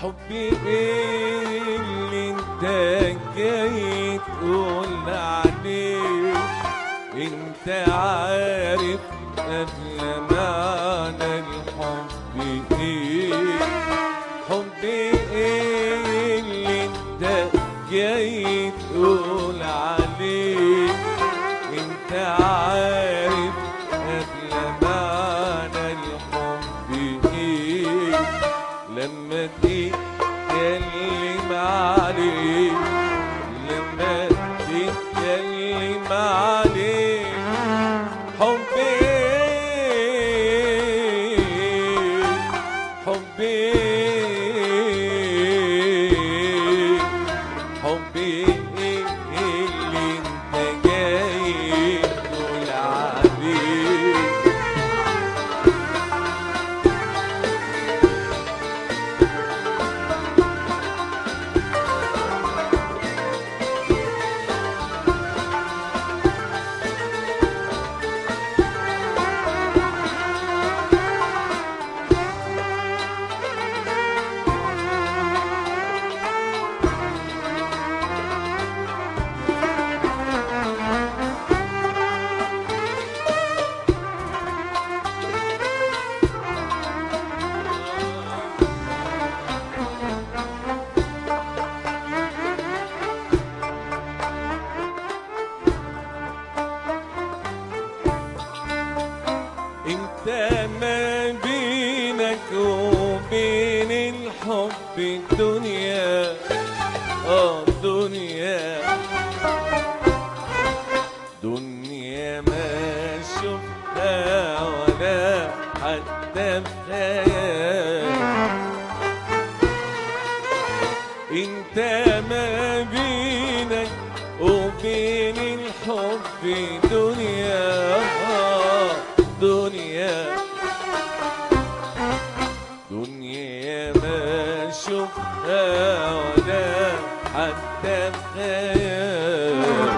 حبي ايه اللي انت جاي تقول عليه انت عارف قبل معنى الحب ايه حبي ايه اللي انت جاي تقول عليه انت عارف قبل معنى الحب ايه لما تتكلم عليه لما تتكلم عليه حبي حبي حبي اللي انت جاي تقول عليه انت ما بينك وبين الحب الدنيا اه دنيا دنيا ما شفتها ولا حتى في خيال انت ما بينك وبين الحب دنيا آه، دنيا دنيا ما شفتها ولا حتى في خيال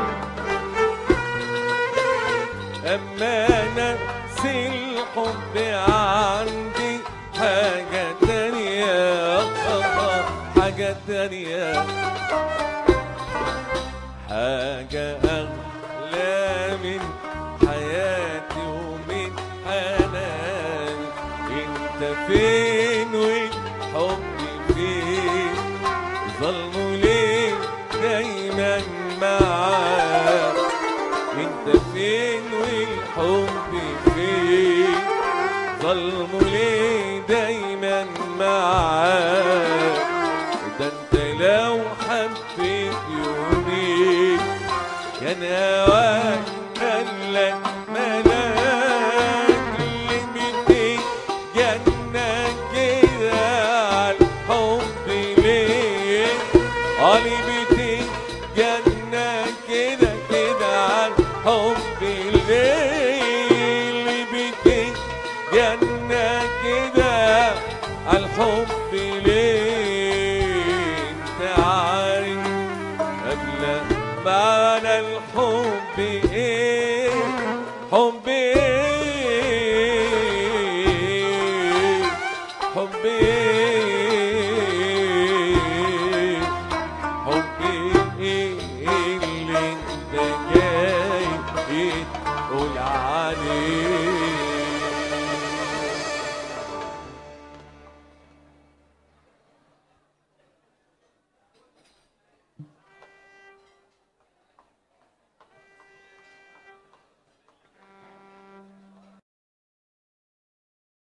أما نفس الحب عندي حاجة تانية حاجة تانية حاجة أغلى من حياتي ومن حناني أنت فين والحب فين ظلموا ليه دايما معاك انت فين والحب فين ظلموا ليه دايما معاك ده انت لو حبيت يومين كان هواك قالك ملاك لمتين جنة كده عالحب ليه قلبتي جنة كده كده عالحب الليل بيتي جنة كده عالحب ليه